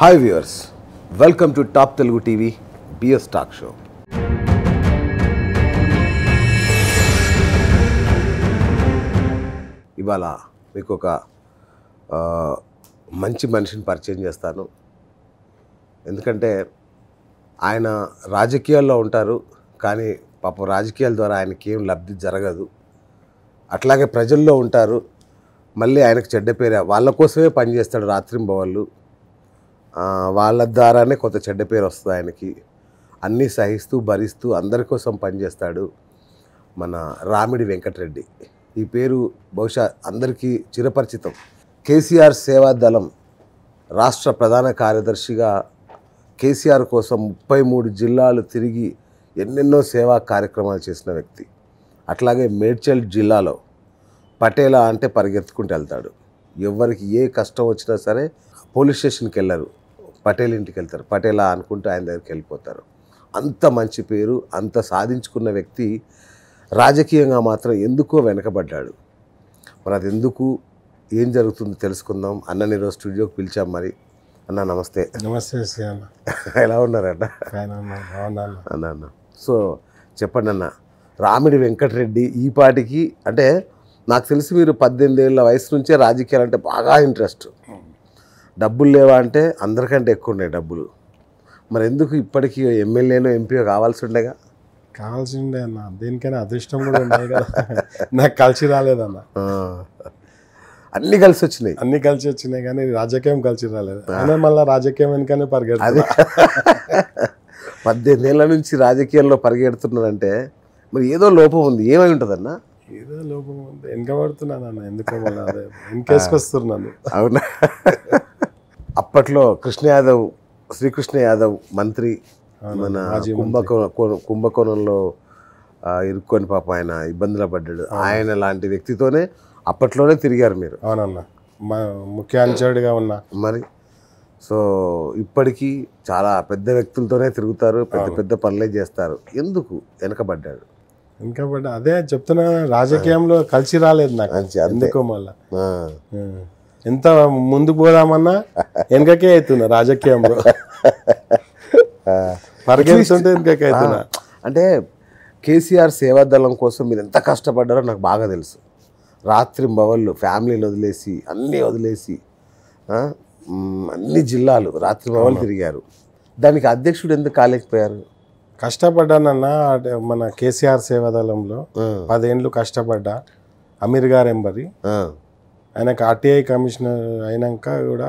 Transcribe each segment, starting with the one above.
Hi viewers welcome to top Telugu TV BS talk show ఇవాళ మీకు ఒక ఆ, మంచి మనిషిని పరిచయం చేస్తాను ఎందుకంటే ఆయన రాజకీయాల్లో ఉంటారు కానీ పాపం రాజకీయాల ద్వారా ఆయనకి ఏం లబ్ధి జరగదు అట్లాగే ప్రజల్లో ఉంటారు మళ్ళీ ఆయనకు చెడ్డ పేరు వాళ్ళ కోసమే పనిచేస్తాడు రాత్రింబవళ్ళు ఆ, వాళ్ళ ద్వారానే కొంత చెడ్డ పేరు వస్తుంది ఆయనకి అన్నీ సహిస్తూ భరిస్తూ అందరి కోసం పనిచేస్తాడు మన రామిడి వెంకటరెడ్డి ఈ పేరు బహుశా అందరికీ చిరపరిచితం కేసీఆర్ సేవా దళం రాష్ట్ర ప్రధాన కార్యదర్శిగా కేసీఆర్ కోసం ముప్పై మూడు జిల్లాలు తిరిగి ఎన్నెన్నో సేవా కార్యక్రమాలు చేసిన వ్యక్తి అట్లాగే మేడ్చల్ జిల్లాలో పటేలా అంటే పరిగెత్తుకుంటూ వెళ్తాడు ఎవరికి ఏ కష్టం వచ్చినా సరే పోలీస్ స్టేషన్కి వెళ్ళరు పటేల్ ఇంటికి వెళ్తారు పటేలా అనుకుంటూ ఆయన దగ్గరికి వెళ్ళిపోతారు అంత మంచి పేరు అంత సాధించుకున్న వ్యక్తి రాజకీయంగా మాత్రం ఎందుకో వెనకబడ్డాడు మరి అది ఎందుకు ఏం జరుగుతుందో తెలుసుకుందాం అన్నని ఈరోజు స్టూడియోకి పిలిచాం మరి అన్న నమస్తే నమస్తే శ్రీ అన్న ఎలా ఉన్నారన్న ఫైన్ అన్న బాగున్నాను అన్న అన్న సో చెప్పండి అన్న రామిడి వెంకటరెడ్డి ఈ పాటికి అంటే నాకు తెలిసి మీరు పద్దెనిమిది ఏళ్ళ వయసు నుంచే రాజకీయాలు అంటే బాగా ఇంట్రెస్ట్ డబ్బులు లేవా అంటే అందరికంటే ఎక్కువ ఉన్నాయి డబ్బులు మరి ఎందుకు ఇప్పటికీ ఎమ్మెల్యేనో ఎంపీఓ కావాల్సి ఉండేగా కావాల్సి ఉండే అన్న దేనికైనా అదృష్టం కూడా ఉండాలి కదా నాకు కలిసి రాలేదన్న ఆ. అన్నీ కలిసి వచ్చినాయి అన్ని కలిసి వచ్చినాయి కానీ రాజకీయం కలిసి రాలేదు అయినా మళ్ళీ రాజకీయం వెనుకనే పరిగెడుతుంది అదే పద్దెనిమిది ఏళ్ళ నుంచి రాజకీయాల్లో పరిగెడుతున్నారంటే మరి ఏదో లోపం ఉంది ఏమై ఉంటుందన్న ఏదో లోపం ఉంది వెనకబడుతున్నాను అన్న ఎందుకో మళ్ళీ అదే వెనకేసుకొస్తున్నాను అవునా అప్పట్లో కృష్ణ యాదవ్ శ్రీకృష్ణ యాదవ్ మంత్రి మన కుంభకోణ కుంభకోణంలో ఆ, ఇరుక్కొని పాప ఆయన ఇబ్బందులు పడ్డాడు ఆయన లాంటి వ్యక్తితోనే అప్పట్లోనే తిరిగారు మీరు అవునన్న మా ముఖ్య అంచెడుగా ఉన్న మరి సో ఇప్పటికీ చాలా పెద్ద వ్యక్తులతోనే తిరుగుతారు పెద్ద పెద్ద పనులే చేస్తారు ఎందుకు వెనకబడ్డాడు వెనకబడ్డ అదే చెప్తున్నా కదా, రాజకీయంలో కలిసి రాలేదు నాకు మంచి అంతే ఎందుకో మళ్ళా ఆ. ఎంత ముందుకు పోదామన్నా వెనకకే అవుతున్నా రాజకీయంలో పరిగెడుతుంటే వెనకకే అవుతున్నా అంటే కేసీఆర్ సేవాదళం కోసం మీరు ఎంత కష్టపడ్డారో నాకు బాగా తెలుసు రాత్రి బవళ్ళు ఫ్యామిలీని వదిలేసి అన్నీ వదిలేసి ఆ, మ్, అన్ని జిల్లాలు రాత్రి బవళ్ళు తిరిగారు దానికి అధ్యక్షుడు ఎందుకు కాలేకపోయారు కష్టపడ్డానన్నా అటే మన కేసీఆర్ సేవాదళంలో ఆ, పదేండ్లు కష్టపడ్డా అమీర్ గారు ఎంబరి ఆ. ఆయనకు ఆర్టీఐ కమిషనర్ అయినాక కూడా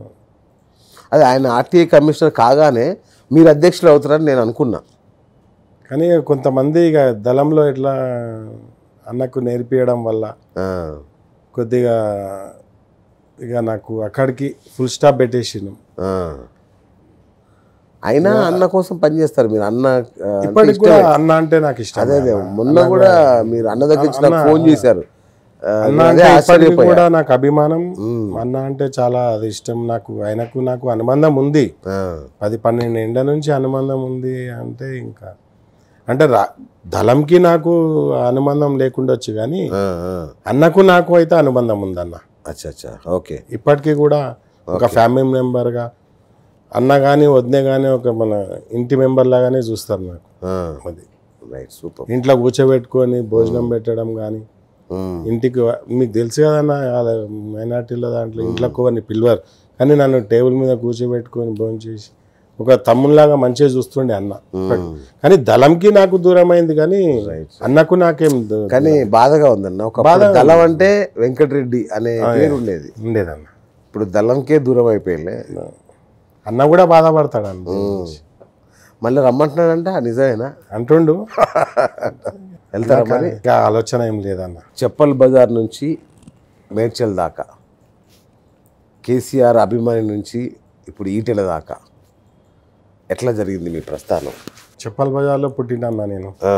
అదే ఆయన ఆర్టీఐ కమిషనర్ కాగానే మీరు అధ్యక్షులు అవుతారని నేను అనుకున్నా కానీ కొంతమంది ఇక దళంలో ఇట్లా అన్నకు నేర్పియడం వల్ల ఆ, కొద్దిగా ఇక నాకు అక్కడికి ఫుల్ స్టాప్ పెట్టేసినాం ఆ. అయినా అన్న కోసం పనిచేస్తారు మీరు అన్న ఆ, అంటే ఇప్పటికి కూడా అన్న అంటే నాకు ఇష్టం అదే అదే మొన్న కూడా మీరు అన్న దగ్గర నుంచి నాకు ఫోన్ చేశారు ఆ, అన్న నేను అంటే అదే ఇప్పటికి ఆశ్చర్యపోయా కూడా నాకు అభిమానం అన్న అంటే చాలా అది ఇష్టం నాకు ఆయనకు నాకు అనుబంధం ఉంది ఆ, పది పన్నెండు ఎండ నుంచి అనుబంధం ఉంది అంటే ఇంకా అంటే రా దళంకి నాకు అనుబంధం లేకుండొచ్చు కానీ ఆ, ఆ. అన్నకు నాకు అయితే అనుబంధం ఉందన్న అచ్చా అచ్చా ఓకే ఇప్పటికీ కూడా ఒక ఫ్యామిలీ మెంబర్గా అన్న కానీ వదిన కానీ ఒక మన ఇంటి మెంబర్ లాగానే చూస్తారు నాకు అది రైట్ సూపర్ ఇంట్లో కూర్చోబెట్టుకొని భోజనం పెట్టడం కానీ ఇంటికి వా- మీకు తెలుసు కదన్న వాళ్ళ మైనార్టీలో దాంట్లో ఇంట్లో కొన్ని పిలవరు కానీ నన్ను టేబుల్ మీద కూర్చోబెట్టుకొని భోజనం చేసి ఒక తమ్ముళ్ళలాగా మంచిగా చూస్తుండే అన్న కానీ దళంకి నాకు దూరం అయింది కానీ అన్నకు నాకేం దు- కానీ బాధగా ఉందన్న ఒక దళం అంటే వెంకటరెడ్డి అనే పేరు ఉండేది ఉండేదన్న ఇప్పుడు దళంకే దూరం అయిపోయింది అన్న కూడా బాధపడతాడు అన్న మళ్ళీ రమ్మంటున్నాడంట నిజమేనా అంటుండు వెళ్తారా మరి ఇంకా ఆలోచన ఏం లేదన్న చెప్పల్ బజార్ నుంచి మేడ్చల్ దాకా కేసీఆర్ అభిమాని నుంచి ఇప్పుడు ఈటెల దాకా ఎట్లా జరిగింది మీ ప్రస్థానం చెప్పల్ బజార్లో పుట్టినన్న నేను ఆ,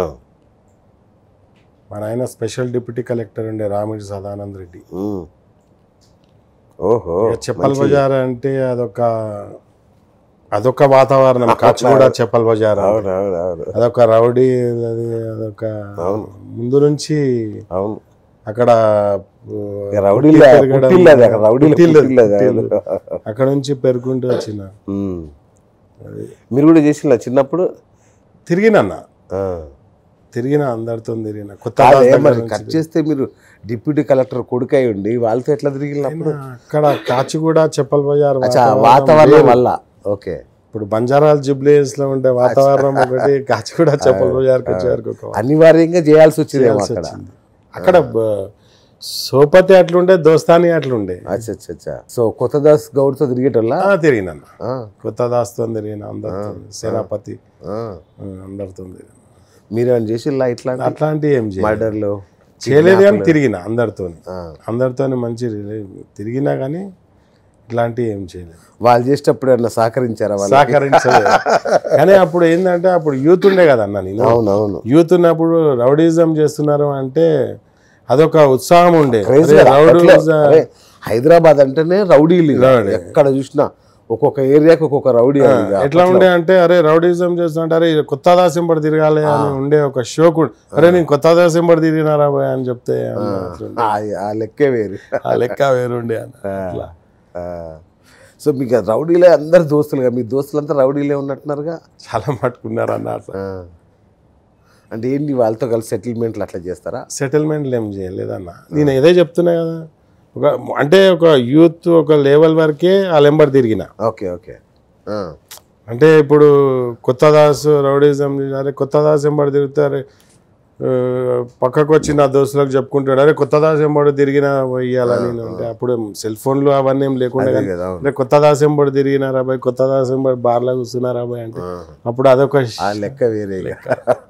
మా నాయన స్పెషల్ డిప్యూటీ కలెక్టర్ ఉండే రామిడి సదానంద్ రెడ్డి ఉమ్. ఓహో ఇక చెప్పల్ బజార్ అంటే అదొక అదొక వాతావరణం కాచిగూడ చెప్పల్ బజార్ అంటే. అవును అవును అవును అదొక రౌడీ అది అదొక ముందు నుంచి అవును అక్కడ ఇక రౌడీలే, పెరగడం, పుట్టిల్లు అది, అక్కడ రౌడీల పుట్టిల్లు, పుట్టిల్లు అది. పుట్టిల్లు. అక్కడ నుంచి పెరుగుకుంటూ వచ్చిన ఉమ్. మీరు కూడా చేసిన చిన్నప్పుడు తిరిగినన్న ఆ. తిరిగిన అందరితో తిరిగిన కొత్త కాదే, రాజధాని మరి నుంచి కట్ చేస్తే మీరు డిప్యూటీ కలెక్టర్ కొడుకై ఉండి వాళ్ళతో ఎట్లా తిరిగినప్పుడు అక్కడ కాచిగూడ చెప్పల్ బజార్ అచ్చా వాతావరణం వాతావరణం వేరు. వల్ల ఓకే ఇప్పుడు బంజారాల్ జుబ్లీస్ లో ఉండే వాతావరణం ఒకటి కాచిగూడ చెప్పల్ బజార్కి వచ్చే వరకు ఒక అనివార్యంగా చేయాల్సి వచ్చింది చేయాల్సి అక్కడ వచ్చింది. అక్కడ బ- సోపతి అట్లుండే దోస్తాని అట్లుండే అచ్చా అచ్చా అచ్చా సో కొత్త దాస్ గౌడ్తో తిరిగేటోళ్ళ ఆ, తిరిగినన్న కొత్త దాస్తో తిరిగిన అందరితో సేనాపతి ఆ. ఆ, అందరితో తిరిగిన మీరేమైనా చేసిల్లా ఇట్లా అట్లాంటివి ఏం చేయలేదు మర్డర్లు చేయలేదు కానీ తిరిగిన అందరితో ఆ. అందరితో మంచి రిలే- తిరిగినా కానీ ఇట్లాంటివి ఏం చేయలేదు వాళ్ళు చేసేటప్పుడు ఏమన్నా సహకరించారా వాళ్ళు సహకరించలేదు కానీ అప్పుడు ఏంటంటే అప్పుడు యూత్ ఉండే కదా అన్న నేను అవునవును యూత్ ఉన్నప్పుడు రౌడీజం చేస్తున్నారు అంటే అదొక ఉత్సాహం ఉండే Crazy అరే, కదా, అప్పట్లో. రౌడీజం అరే, హైదరాబాద్ అంటేనే రౌడీలు ఇక. ఎక్కడ చూసినా ఒక్కొక్క ఏరియాకి ఒక్కొక్క రౌడీ అది ఇక. ఎట్లా ఉండే అంటే అరే రౌడీజం చేస్తుంటే అరే ఇది కొత్త దాసింబడి తిరగాలి అని ఉండే ఒక షోక్ ఉండే. అరే నేను కొత్త దాసింబడి తిరిగినారా బాయ్ అని చెప్తే అన్న అట్లుండే. ఆ- ఆ లెక్కే వేరు ఆ లెక్క వేరుండే అన్న అట్లా. ఆ. సో మీకు ఆ రౌడీలే అందరు దోస్తులుగా మీ దోస్తులంతా రౌడీలే ఉన్నట్టున్నారుగా చాలా మట్టుకున్నారు అన్న అట్లా ఆ. అంటే ఏంటి వాళ్ళతో కలిసి సెటిల్మెంట్లు అట్లా చేస్తారా సెటిల్మెంట్లు ఏం చేయలేదన్న నేను ఇదే చెప్తున్నా కదా ఒక అంటే ఒక యూత్ ఒక లెవెల్ వరకే ఆ లెంబర్ తిరిగిన ఓకే ఓకే ఆ. అంటే ఇప్పుడు కొత్త దాస్ రౌడీజం అరే కొత్త దాస్ ఎంబడి తిరుగుతారు ఆ, పక్కకు వచ్చి నా దోస్తులకు చెప్పుకుంటాడు అరే కొత్త దాస్ ఎంబడి తిరిగిన ఇయ్యాలని నేను అంటే అప్పుడు సెల్ ఫోన్లు అవన్నీ ఏం లేకుండా అదే కానీ కదా అవును. అంటే కొత్త దాస్ ఎంబడి తిరిగినారా బాయ్ కొత్త దాస్ ఎంబడి బార్లో కూర్చున్నారా బాయ్ అంటే ఆ. అప్పుడు అదొక ఆ లెక్క వేరే ఇక.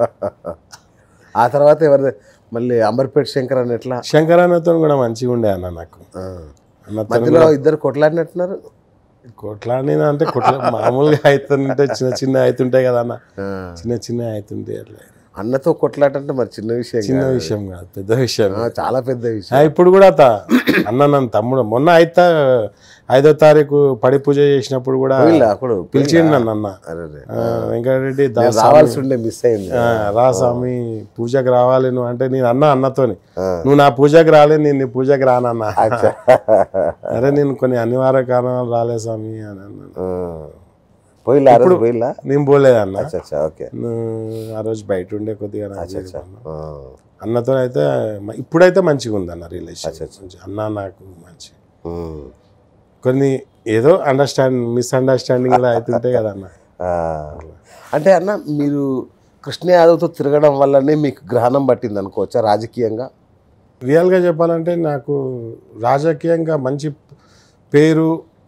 ఆ తర్వాత ఎవరి మళ్ళీ అంబర్పేట శంకర్ అని ఎట్లా శంకరాన్నతో కూడా మంచిగా ఉండే అన్న నాకు ఆ. అన్నతో మధ్యలో ఇద్దరు కొట్లాడినట్టున్నారు కొట్లాడిన అంటే కొట్ల మామూలుగా అవుతుంటే చిన్న చిన్న అవుతుంటాయి కదా అన్న ఆ. చిన్న చిన్న అవుతుంటాయి అట్లా అన్నతో కొట్లాటంటే మరి చిన్న విషయం చిన్న కాదు. విషయం కాదు పెద్ద విషయం ఆ, చాలా పెద్ద విషయం ఆ, ఇప్పుడు కూడా త- అన్న నన్ను తమ్ముడు మొన్న అయితే ఐదో తారీఖు పడి పూజ చేసినప్పుడు కూడా వీళ్ళ అప్పుడు పిలిచిండు నన్ను అన్న అరే రే. ఆ, వెంకటరెడ్డి నేను దాస్ రావాల్సి ఉండే మిస్ అయింది ఆ, రా స్వామి పూజకి రావాలి నువ్వు అంటే నేను అన్న అన్నతోని ఆ. నువ్వు నా పూజకి రాలే నేను నీ పూజకి రానన్నా అచ్చా. అరే నేను కొన్ని అనివార్య కారణాలు రాలే స్వామి అని అన్నాను ఆ. పోయిల్లా ఆ రోజు పోయిల్లా నేను పోలేదన్న అచ్చా అచ్చా ఓకే నువ్వు ఆ రోజు బయట ఉండే కొద్దిగా నాకు అచ్చా ఆ. అన్నతో అయితే మ- ఇప్పుడైతే మంచిగా ఉంది అన్న రిలేషన్ అన్న నాకు మంచి ఉమ్. కొన్ని ఏదో అండర్స్టాండ్ మిస్అండర్స్టాండింగ్ కూడా అవుతుంటాయి కదా అన్న ఆ. అంటే అన్న మీరు కృష్ణ యాదవ్తో తిరగడం వల్లనే మీకు గ్రహణం పట్టింది అనుకోవచ్చా రాజకీయంగా రియల్గా చెప్పాలంటే నాకు రాజకీయంగా మంచి పేరు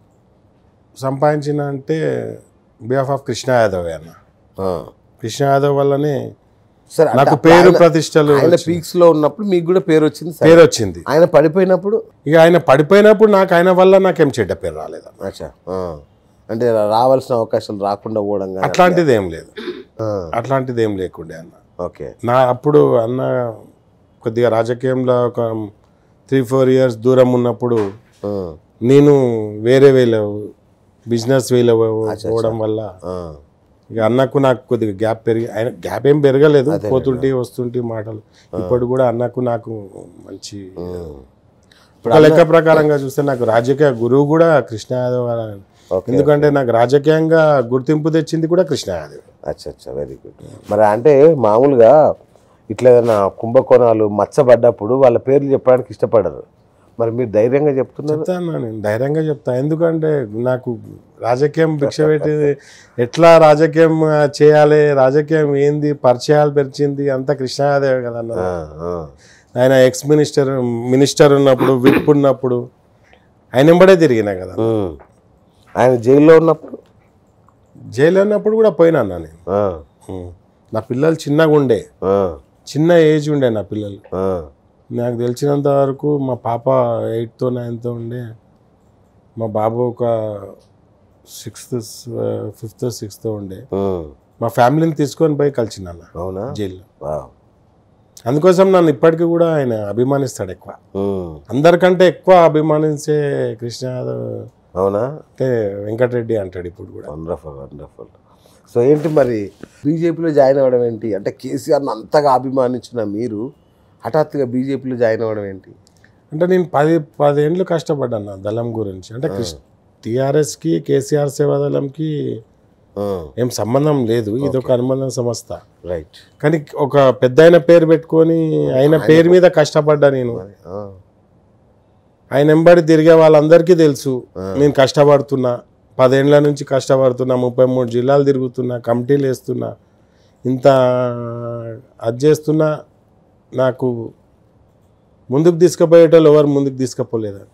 సంపాదించిన అంటే బిహాఫ్ ఆఫ్ కృష్ణ యాదవ్ అన్న ఆ. కృష్ణ యాదవ్ వల్లనే సరే అంటే నాకు అప్పుడు పేరు ఆయన- ప్రతిష్టలు ఆయన పీక్స్ లో ఉన్నప్పుడు మీకు కూడా పేరు వచ్చింది సరే. పేరు వచ్చింది ఆయన పడిపోయినప్పుడు ఇక ఆయన పడిపోయినప్పుడు నాకు ఆయన వల్ల నాకేం చెడ్డ పేరు రాలేదు అచ్చా ఆ. అంటే రావాల్సిన అవకాశాలు రాకుండా పోవడం కానీ అట్లాంటిది ఏం లేదు ఆ. అట్లాంటిది ఏం లేకుండే అన్న ఓకే నా అప్పుడు అన్న కొద్దిగా రాజకీయంలో ఒక త్రీ ఫోర్ ఇయర్స్ దూరం ఉన్నప్పుడు ఆ. నేను వేరే వేలో బిజినెస్ వేలో పోవడం వల్ల ఆ. ఇక అన్నకు నాకు కొద్దిగా గ్యాప్ పెరిగి ఆయన గ్యాప్ ఏం పెరగలేదు పోతుంటే వస్తుంటే మాటలు ఇప్పుడు కూడా అన్నకు నాకు మంచి ఉమ్. ఒక లెక్క ప్రకారంగా చూస్తే నాకు రాజకీయ గురువు కూడా కృష్ణ యాదవ్ గారు. ఓకే. ఎందుకంటే నాకు రాజకీయంగా గుర్తింపు తెచ్చింది కూడా కృష్ణ యాదవ్ అచ్చా అచ్చా వెరీ గుడ్ మరి అంటే మామూలుగా ఇట్లా ఏదైనా కుంభకోణాలు మచ్చబడ్డప్పుడు వాళ్ళ పేర్లు చెప్పడానికి ఇష్టపడరు మరి మీరు ధైర్యంగా చెప్తున్నారు చెప్తాను నేను ధైర్యంగా చెప్తా ఎందుకంటే నాకు రాజకీయం భిక్ష పెట్టి ఎట్లా రాజకీయం ఆ, చేయాలి రాజకీయం ఏంది పరిచయాలు పెరిచింది అంతా కృష్ణ యాదవ్ కదా అన్న ఆ, ఆ. ఆయన ఎక్స్ మినిస్టర్ మినిస్టర్ ఉన్నప్పుడు విప్ ఉన్నప్పుడు ఆయన వెంబడే తిరిగినా కదా ఉమ్. ఆయన జైల్లో ఉన్నప్పుడు జైలు ఉన్నప్పుడు కూడా పోయినా అన్న నేను ఆ, ఉం. నా పిల్లలు చిన్నగా ఉండే ఆ, చిన్న ఏజ్ ఉండే నా పిల్లలు ఆ. నాకు తెలిసినంత వరకు మా పాప ఎయిత్తో నైన్త్తో ఉండే మా బాబు ఒక సిక్స్త్ ఫిఫ్త్ సిక్స్త్ ఉండే ఉమ్. మా ఫ్యామిలీని తీసుకొని పోయి కలిసిన అన్న అవునా జైల్లో వావ్. అందుకోసం నన్ను ఇప్పటికీ కూడా ఆయన అభిమానిస్తాడు ఎక్కువ ఉమ్. అందరికంటే ఎక్కువ అభిమానించే కృష్ణ యాదవ్ అవునా అంటే వెంకటరెడ్డి అంటాడు ఇప్పుడు కూడా వండర్ఫుల్ వండర్ఫుల్ సో ఏంటి మరి బీజేపీలో జాయిన్ అవ్వడం ఏంటి అంటే కేసీఆర్ని అంతగా అభిమానించిన మీరు హఠాత్తుగా బీజేపీలో జాయిన్ అవ్వడం ఏంటి అంటే నేను పది పదేండ్లు కష్టపడ్డాను దళం గురించి అంటే కృష్ణ టీఆర్ఎస్కి కేసీఆర్ సేవాదళంకి ఏం సంబంధం లేదు ఇది ఒక అనుబంధం సంస్థ రైట్ కానీ ఒక పెద్ద ఆయన పేరు పెట్టుకొని ఆయన పేరు మీద కష్టపడ్డా నేను ఆయన వెంబడి తిరిగే వాళ్ళందరికీ తెలుసు నేను కష్టపడుతున్నా పదేండ్ల నుంచి కష్టపడుతున్నా ముప్పై మూడు జిల్లాలు తిరుగుతున్నా కమిటీలు వేస్తున్నా ఇంత అది చేస్తున్నా నాకు ముందుకు తీసుకుపోయేటోళ్ళు ఎవరు ముందుకు తీసుకుపోలేదు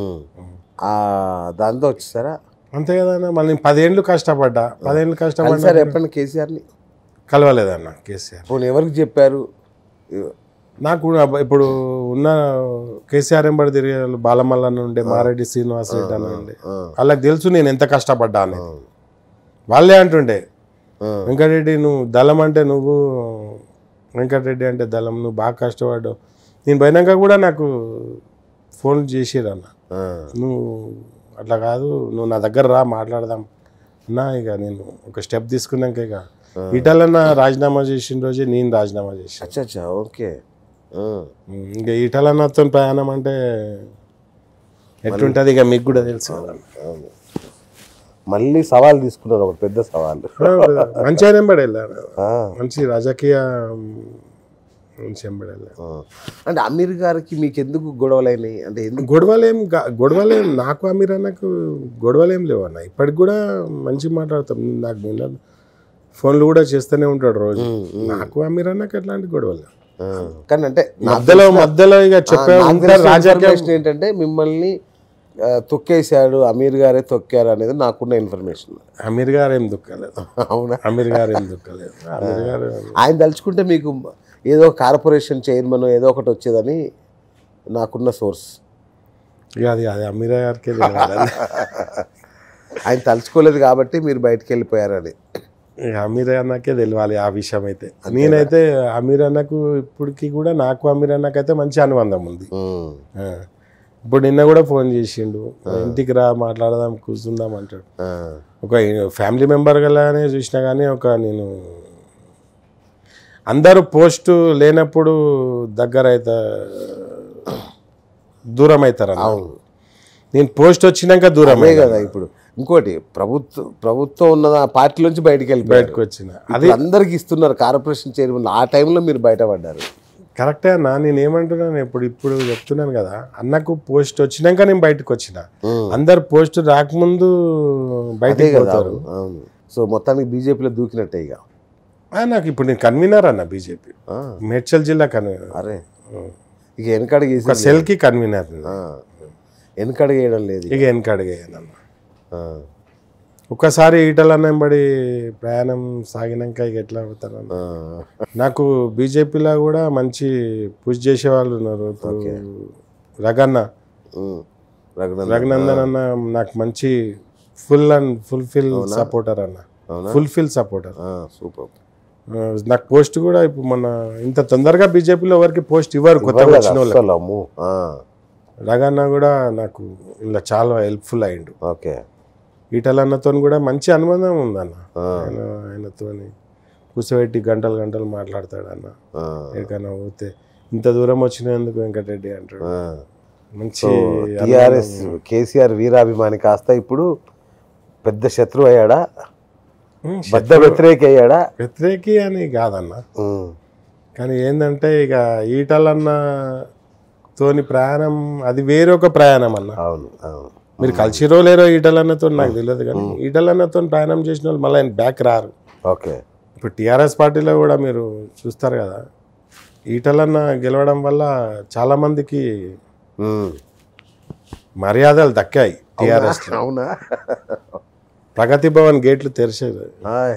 దాంతో వచ్చేసారా అంతే కదన్నా మళ్ళీ నేను పదేండ్లు కష్టపడ్డా పదేండ్లు కష్టపడ్డా కలిసారు ఎప్పుడైనా కేసీఆర్ని కలవలేదన్న కేసీఆర్ పోనీ ఎవరికి చెప్పారు నాకు అబ్బ- ఇప్పుడు ఉన్న కేసీఆర్ ఎంబడి తిరిగే వాళ్ళు బాలమల్లన్న ఉండే మారెడ్డి శ్రీనివాస్ రెడ్డి అని ఉండే ఆ, వాళ్ళకి తెలుసు నేను ఎంత కష్టపడ్డా అని వాళ్ళే అంటుండే ఆ, వెంకటరెడ్డి నువ్వు దళం అంటే నువ్వు వెంకటరెడ్డి అంటే దళం నువ్వు బాగా కష్టపడ్డావు నేను పోయినాక కూడా నాకు ఫోన్ చేసిరు అన్న ఆ, నువ్వు అట్లా కాదు నువ్వు నా దగ్గర రా మాట్లాడదాం అన్నా ఇక నేను ఒక స్టెప్ తీసుకున్నాక ఇక ఈటలన్న రాజీనామా చేసిన రోజే నేను రాజీనామా చేశాను అచ్చా అచ్చా ఓకే ఆ, ఇంకా ఈటలన్నతో ప్రయాణం అంటే ఎట్లుంటుంది ఇక మీకు కూడా తెలుసు కదా. అవును. మళ్ళీ సవాల్ తీసుకున్నారు ఒక పెద్ద సవాల్ మంచి ఆయన వెంబడి వెళ్ళాను ఆ, మంచి రాజకీయ మంచి వెంబడి వెళ్ళాను ఆ. అంటే అమీర్ గారికి మీకు ఎందుకు గొడవలైనాయి అంటే ఎందుకు గొడవలేం గా- గొడవలేం నాకు అమీర్ అన్నకు గొడవలేం లేవు అన్న ఇప్పటికి కూడా మంచి మాట్లాడతాం నాకు నిన్న ఫోన్లు కూడా చేస్తూనే ఉంటాడు రోజు నాకు అమీర్ అన్నకు ఎట్లాంటి గొడవలు లేవు. ఆ, కానీ అంటే నా మధ్యలో మధ్యలో ఇక చెప్పే నాకు ఉంటారు తెలిసిన రాజకీయం ఇన్ఫర్మేషన్ ఏంటంటే మిమ్మల్ని ఆ, తొక్కేశాడు అమీర్ గారే తొక్కారు అనేది నాకున్న ఇన్ఫర్మేషన్ అమీర్ గారు ఏం దుక్కలేదు అవునా అమీర్ గారు ఏం దుక్కలేదు అమీర్ గారు ఆయన తలుచుకుంటే మీకు ఏదో కార్పొరేషన్ చైర్మన్ ఏదో ఒకటి వచ్చేదని నాకున్న సోర్స్ ఇక అది అది అమీర్ గారికి తెలియాలి ఆయన తలుచుకోలేదు కాబట్టి మీరు బయటికి వెళ్ళిపోయారని ఇక అమీర్ అన్నకే తెలియాలి ఆ విషయం అయితే నేనైతే అమీర్ అన్నకు ఇప్పటికి కూడా నాకు అమీర్ అన్నకైతే మంచి అనుబంధం ఉంది ఉమ్, ఆ. ఇప్పుడు నిన్న కూడా ఫోన్ చేసిండు ఇంటికి రా మాట్లాడదాం కూర్చుందాం అంటాడు ఆ, ఒక ఫ్యామిలీ మెంబర్ గలానే చూసినా కానీ ఒక నేను అందరూ పోస్టు లేనప్పుడు దగ్గర అయితే దూరం అవుతారు అవును నేను పోస్ట్ వచ్చినాక దూరం అదే కదా ఇప్పుడు ఇంకోటి ప్రభుత్వం ప్రభుత్వం ఉన్న ఆ పార్టీలోంచి బయటికి వెళ్ళిపోయారు బయటకు వచ్చిన ఇప్పుడు అందరికి ఇస్తున్నారు కార్పొరేషన్ చైర్మన్ ఆ టైంలో మీరు బయటపడ్డారు కరెక్టే అన్న నేను ఏమంటున్నాను ఇప్పుడు ఇప్పుడు చెప్తున్నాను కదా అన్నకు పోస్ట్ వచ్చినాక నేను బయటకు వచ్చిన ఉమ్, అందరు పోస్ట్ రాకముందు అదే బయటకు కదా పోతారు అవును, అవును సో మొత్తానికి బీజేపీలో దూకినట్టే ఇక ఆ, నాకు ఇప్పుడు నేను కన్వీనర్ అన్న బీజేపీ ఆ, మేడ్చల్ జిల్లా కన్వీనర్ అరే ఇక వెనకడుగు ఒక వేసి సెల్ కి కన్వీనర్ వెనకడుగు వేయడం లేదు ఇక వెనకడిగాను ఆ, ఒక్కసారి ఈటల వెంబడి ప్రయాణం సాగినాక ఇక ఎట్లా అవుతారన్న ఆ, నాకు బీజేపీలో కూడా మంచి పుష్ చేసే వాళ్ళు ఉన్నారు ఇప్పుడు రగన్న ఉమ్, రఘునందన్ రఘునందన్ అన్న నాకు మంచి ఫుల్ అండ్ ఫుల్ఫిల్ సపోర్టర్ అన్న అవునా ఫుల్ఫిల్ సపోర్టర్ ఆ, సూపర్ నాకు పోస్ట్ కూడా ఇప్పుడు మన ఇంత తొందరగా బీజేపీలో ఎవరికి పోస్ట్ ఇవ్వరు కొత్తగా ఇవ్వరు వచ్చిన కదా, వాళ్ళు అస్సలు అమ్మో. ఆ, రగన్న కూడా నాకు ఇలా చాలా హెల్ప్ఫుల్ అయిండు ఓకే ఈటల అన్నతో కూడా మంచి అనుబంధం ఉందన్న ఆ, ఆయన ఆయనతోని కూర్చోబెట్టి గంటలు గంటలు మాట్లాడతాడు అన్న ఆ, ఎక్కడికైనా పోతే ఇంత దూరం వచ్చినందుకు వెంకటరెడ్డి అంటాడు ఆ. మంచి టిఆర్ఎస్ కేసీఆర్ వీరాభిమాని కాస్త ఇప్పుడు పెద్ద శత్రువు అయ్యాడా ఉమ్, పెద్ద వ్యతిరేకి అయ్యాడా వ్యతిరేకి అని కాదన్న ఉమ్, కానీ ఏంటంటే ఇక ఈటలన్న తోని ప్రయాణం అది వేరొక ప్రయాణం అన్న అవును అవును మీరు కలిసిరో లేరో ఈటలన్నతో నాకు తెలియదు కానీ ఈటలన్నతో ప్రయాణం చేసిన వాళ్ళు మళ్ళీ ఆయన బ్యాక్ రారు ఓకే ఇప్పుడు టీఆర్ఎస్ పార్టీలో కూడా మీరు చూస్తారు కదా ఈటలన్న గెలవడం వల్ల చాలా మందికి ఉమ్. మర్యాదలు దక్కాయి టీఆర్ఎస్ అవునా ప్రగతి భవన్ గేట్లు తెరిచారు ఆయ్.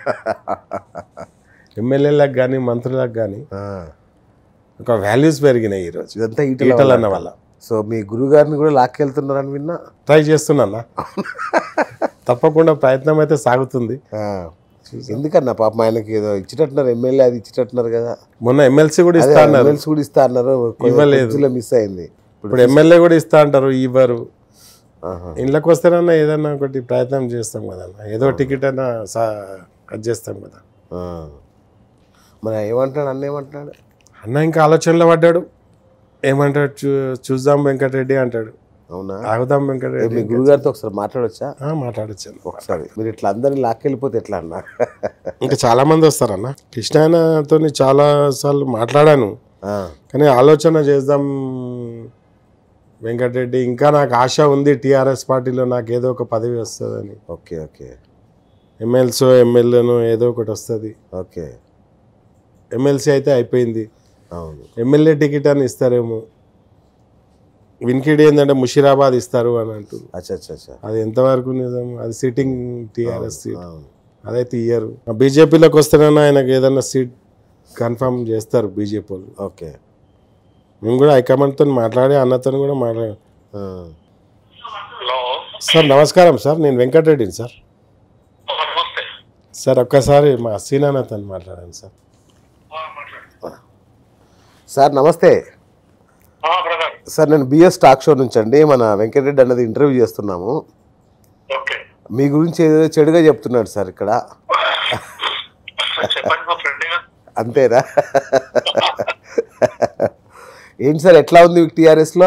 ఎమ్మెల్యేలకు కానీ మంత్రులకు కానీ ఆ. ఒక వాల్యూస్ పెరిగినాయి ఈరోజు ఇదంతా ఈటల ఈటలన్న వల్ల సో మీ గురుగారిని కూడా లాక్కెళ్తున్నారని విన్నా ట్రై చేస్తున్నా తప్పకుండా ప్రయత్నం అయితే సాగుతుంది ఆ. ఎందుకన్నా పాపం ఆయనకి ఏదో ఇచ్చినట్టున్నారు ఎమ్మెల్యే అది ఇచ్చినట్టున్నారు కదా మొన్న ఎమ్మెల్సీ కూడా అదే ఇస్తా అన్నారు ఎమ్మెల్సీ కూడా ఇస్తా అన్నారు ఇవ్వలేదు. మిస్ అయింది ఇప్పుడు ఇప్పుడు ఎమ్మెల్యే కూడా ఇస్తా అంటారు ఇవ్వరు ఆహా. ఇంట్లోకి వస్తేనన్నా ఏదన్నా ఒకటి ప్రయత్నం చేస్తాం కదన్నా ఏదో టికెట్ అయినా సా కట్ చేస్తాం కదా ఆ. మరి ఏమంటున్నాడు అన్న ఏమంటున్నాడు అన్న ఇంకా ఆలోచనలో పడ్డాడు ఏమంటాడు చూ చూద్దాం వెంకటరెడ్డి అంటాడు అవునా ఆగుదాం ఏ, వెంకటరెడ్డి మీ గురుగారితో ఒకసారి మాట్లాడొచ్చా ఆ, మాట్లాడొచ్చాను ఒకసారి మీరు ఇట్లా అందరిని లాక్కెళ్ళిపోతే ఎట్లా అన్న ఇంకా చాలా మంది వస్తారన్న కృష్ణాయనతో చాలా సార్లు మాట్లాడాను ఆ, కానీ ఆలోచన చేద్దాం వెంకటరెడ్డి ఇంకా నాకు ఆశ ఉంది టీఆర్ఎస్ పార్టీలో నాకు ఏదో ఒక పదవి వస్తుందని ఓకే ఓకే ఎమ్మెల్సో ఎమ్మెల్యేనో ఏదో ఒకటి వస్తుంది ఓకే ఎమ్మెల్సీ అయితే అయిపోయింది అవును ఎమ్మెల్యే టికెట్ అని ఇస్తారేమో వినికిడి ఏంటంటే ముషిరాబాద్ ఇస్తారు అని అంటుంది అచ్చా అచ్చా అచ్చా అది ఎంతవరకు నిజం అది సిట్టింగ్ టీఆర్ఎస్ సీట్ అవును అదైతే ఇయ్యరు బీజేపీలోకి వస్తేనన్నా ఆయనకు ఏదైనా సీట్ కన్ఫర్మ్ చేస్తారు బీజేపీ వాళ్ళు ఓకే మేము కూడా హైకమాండ్తో మాట్లాడి అన్నతో కూడా మాట్లాడాం ఆ, హలో సార్ నమస్కారం సార్ నేను వెంకటరెడ్డిని సార్ నమస్తే సార్ ఒక్కసారి మా సీనానాథ్ అని మాట్లాడాను సార్ మాట్లాడు సార్ నమస్తే బ్రదర్ సార్ నేను బిఎస్ టాక్ షో నుంచి అండి మన వెంకటరెడ్డి అన్నది ఇంటర్వ్యూ చేస్తున్నాము ఓకే మీ గురించి ఏదో చెడుగా చెప్తున్నాడు సార్ ఇక్కడ చెప్పండి మా ఫ్రెండ్ అంతేనా ఏంటి సార్ ఎట్లా ఉంది మీకు టీఆర్ఎస్లో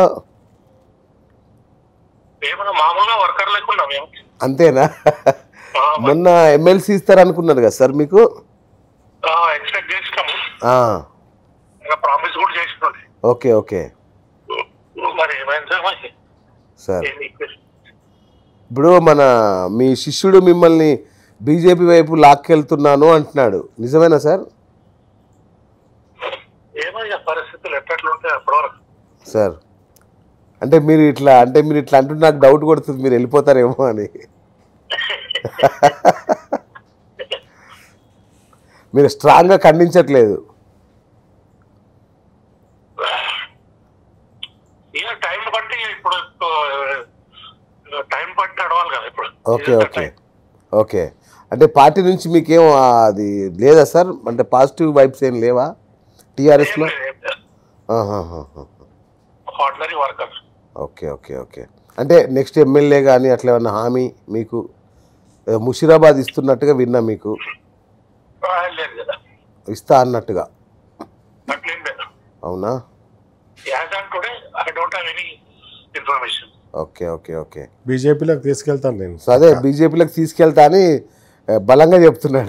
ఏమన్నా మామూలుగా వర్కర్ లేకుండా మేము అంతేనా ఆ, మొన్న ఎమ్మెల్సీ ఇస్తారు అనుకున్నారు కదా సార్ మీకు ఆ, ఎక్స్పెక్ట్ చేసినాము ఆ, ఇంకా ప్రామిస్ కూడా చేసినాడు ఓకే ఓకే మరి ఏమైంది సార్ మరి సార్ ఏంది రిక్వెస్ట్? ఇప్పుడు మన మీ శిష్యుడు మిమ్మల్ని బీజేపీ వైపు లాక్కెళ్తున్నాను అంటున్నాడు నిజమేనా సార్ ఏమో ఇక పరిస్థితులు ఎట్లట్లుంటాయి అప్పటివరకు సార్ అంటే మీరు ఇట్లా అంటే మీరు ఇట్లా అంటుంటే నాకు డౌట్ కొడుతుంది మీరు వెళ్ళిపోతారేమో అని మీరు స్ట్రాంగ్గా ఖండించట్లేదు ఇక టైం బట్టి ఇప్పుడు టైం బట్టి నడవాలి కదా ఇప్పుడు ఓకే ఓకే ఓకే అంటే పార్టీ నుంచి మీకేం ఆ, అది లేదా సార్ అంటే పాజిటివ్ వైబ్స్ ఏం లేవా టీఆర్ఎస్లో ordinary worker okay okay okay అంటే నెక్స్ట్ ఎమ్మెల్యే కానీ అట్లా ఏమన్నా హామీ మీకు ఏ, ముషిరాబాద్ ఇస్తున్నట్టుగా విన్నా మీకు లేదు కదా ఇస్తా అన్నట్టుగా అట్లేం లేదు అవునా as on today I don't have any information okay okay okay బీజేపీలోకి తీసుకెళ్తాను నేను సో అదే బీజేపీలోకి తీసుకెళ్తా అని ఏ, బలంగా చెప్తున్నాడు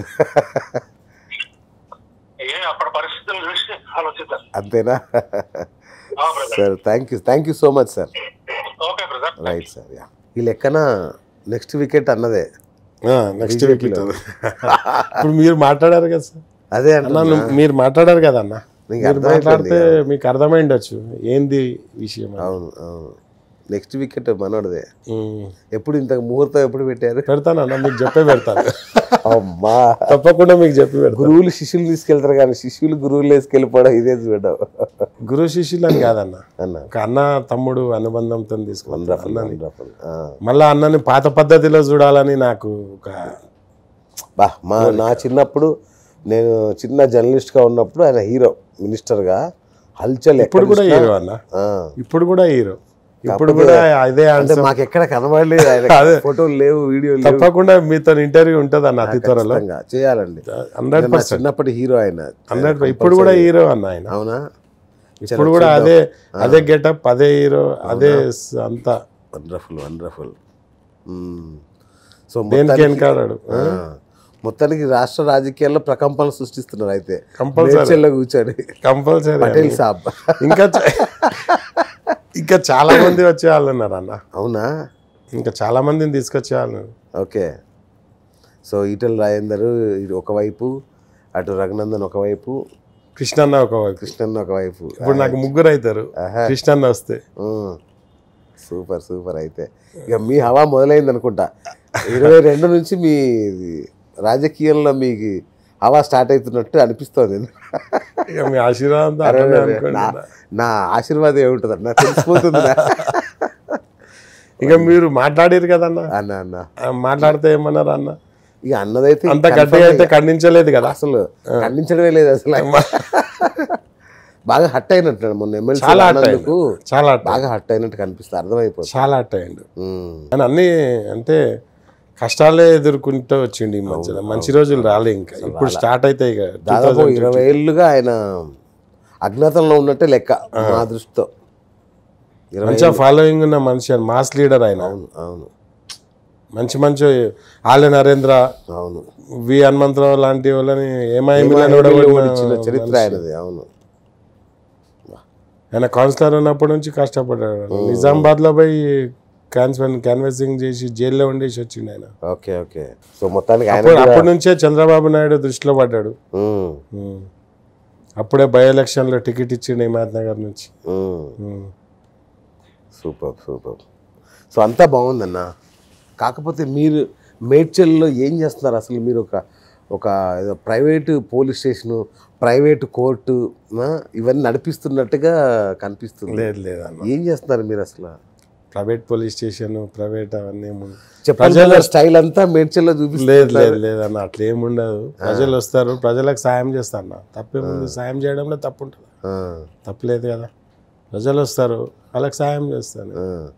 ఏ అప్పటి పరిస్థితులు చూసి ఆలోచిద్దాం అంతేనా ఆ, brother sir thank you thank you so much sir okay brother right sir yeah ఈ లెక్కన నెక్స్ట్ వికెట్ అన్నదే నెక్స్ట్ BJP వీక్ లో. ఇప్పుడు మీరు మాట్లాడారు కదా సార్ అదే అన్న అంటున్నా నువ్వు- మీరు మాట్లాడారు కదా అన్న నీకు మీరు అర్థమైపోయింది మాట్లాడితే మీకు అర్థమైండొచ్చు ఏంది విషయం అని. అవును అవును నెక్స్ట్ వికెట్ మనోడదే ఉమ్. ఎప్పుడు ఇంత ముహూర్తం ఎప్పుడు పెట్టారు పెడతానన్న మీకు చెప్పే పెడతాను అమ్మా తప్పకుండా మీకు చెప్పి పెడతాను గురువులు శిష్యులు తీసుకెళ్తారు కానీ శిష్యులు గురువులు వేసుకెళ్ళిపోవడం ఇదే చూడడం గురు శిష్యులు అని కాదన్న అన్న ఒక అన్న తమ్ముడు అనుబంధంతో తీసుకుంటా వండర్ఫుల్ అన్నని వండర్ఫుల్ మళ్ళా అన్నని పాత పద్ధతిలో చూడాలని నాకు ఒక బా మా నా చిన్నప్పుడు నేను చిన్న జర్నలిస్ట్గా ఉన్నప్పుడు ఆయన హీరో మినిస్టర్గా హల్చల్ ఎక్కడ ఇప్పుడు కూడా చూసినా- హీరో అన్న ఆ. ఇప్పుడు కూడా హీరో ఇప్పుడు కాకపోతే కూడా అదే అంటే ఆన్సర్ మాకు ఎక్కడ కనబడలేదు ఆయన ఫోటోలు లేవు వీడియోలు లేవు తప్పకుండా మీతో ఇంటర్వ్యూ ఉంటుంది అన్న అతి త్వరలో ఖచ్చితంగా చేయాలండి హండ్రెడ్ నా పర్సెంట్ చిన్నప్పటి హీరో ఆయన హండ్రెడ్ ఇప్పుడు కూడా హీరో అన్న ఆయన అవునా ఇప్పుడు కూడా అదే అదే గెటప్ అదే హీరో అదే స- అంతా వండర్ఫుల్ వండర్ఫుల్ సో దేనికి మొత్తానికి వెనకాడాడు ఆ, మొత్తానికి రాష్ట్ర రాజకీయాల్లో ప్రకంపనలు సృష్టిస్తున్నారు అయితే కంపల్సరీ మేడ్చల్లో కూర్చొని కంపల్సరీ పటేల్ సాబ్ ఇంకా చ- ఇంకా చాలా మంది వచ్చే వాళ్ళు ఉన్నారు అన్న అవునా ఇంకా చాలా మందిని తీసుకొచ్చే వాళ్ళు ఓకే సో ఈటల రాజేందర్ ఇటు ఒకవైపు అటు రఘునందన్ ఒకవైపు కృష్ణన్న ఒక వైపు కృష్ణన్ ఒకవైపు ఇప్పుడు నాకు ముగ్గురు అవుతారు కృష్ణన్న వస్తే సూపర్ సూపర్ అయితే ఇక మీ హవా మొదలైంది అనుకుంటా ఇరవై రెండు నుంచి మీ రాజకీయంలో మీకు హవా స్టార్ట్ అవుతున్నట్టు అనిపిస్తోంది ఇక మీ ఆశీర్వాదంతో అరే, అట్లనే అరే, అనుకోండి నా- అన్న. నా ఆశీర్వాదం ఏముంటుంది అన్న తెలిసిపోతుంది నా. ఇక మీరు మాట్లాడారు కదన్న అన్న అన్న ఆ, మాట్లాడితే ఏమన్నారు అన్న ఇక అన్నదైతే అంత confirm గట్టిగా అయితే ఇక. ఖండించలేదు కదా అసలు ఖండించడమే లేదు అసలు బాగా హట్ అయినట్టు మొన్న ఎమ్మెల్సీ చాలా హట్ అన్నందుకు చాలా అట్ట బాగా హట్ అయినట్టు కనిపిస్తుంది అర్థమైపోతుంది చాలా అట్ట అయ్యిండు ఉమ్. అని అన్ని అంటే కష్టాలే ఎదుర్కొంటూ వచ్చిండు ఈ మధ్యన మంచి రోజులు రాలే ఇంకా ఇప్పుడు స్టార్ట్ అయితే ఇక దాదాపు ఇరవై ఏళ్ళుగా ఆయన అజ్ఞాతంలో ఉన్నట్టే లెక్క మా దృష్టితో ఇరవై మంచిగా ఫాలోయింగ్ ఉన్న మనిషి అని మాస్ లీడర్ ఆయన అవును అవును మంచి మంచి ఆళ్ళ నరేంద్ర అవును వి హనుమంతరావు లాంటి వాళ్ళని ఏమైంది ఓడించిన చరిత్ర ఆయనది అవును ఆయన కౌన్సిలర్ ఉన్నప్పటి నుంచి కష్టపడ్డాడు నిజామాబాద్ లో పోయి క్యాన్సర్ క్యాన్వాసింగ్ చేసి జైల్లో ఉండేసి వచ్చిండు ఆయన ఓకే ఓకే సో మొత్తానికి ఆయన అప్పుడు అప్పటి నుంచే చంద్రబాబు నాయుడు దృష్టిలో పడ్డాడు ఉమ్, ఉమ్. అప్పుడే బై ఎలక్షన్ లో టికెట్ ఇచ్చిండు హిమాయత్ నగర్ నుంచి ఉమ్. ఉమ్. సూపర్ సూపర్ సో అంతా బాగుందన్న కాకపోతే మీరు మేడ్చల్లో ఏం చేస్తున్నారు అసలు మీరు ఒక ఒక ఏదో private police station private court ఆ, ఇవన్నీ నడిపిస్తున్నట్టుగా కనిపిస్తుంది లేదు లేదన్న ఏం చేస్తున్నారు మీరు అసలు ప్రైవేట్ పోలీస్ స్టేషన్ ప్రైవేట్ అవన్నీ ఏముండదు. చెప్పాలి స్టైల్ అంతా మేడ్చల్లో చూపిస్తుంది లేదు లేదు లేదన్న అట్లా ఏముండదు ప్రజలు వస్తారు ప్రజలకు సాయం చేస్తాను తప్పేముంది సాయం చేయడంలో తప్పు ఉంటుంది తప్పలేదు కదా ప్రజలు వస్తారు వాళ్ళకి సాయం చేస్తాను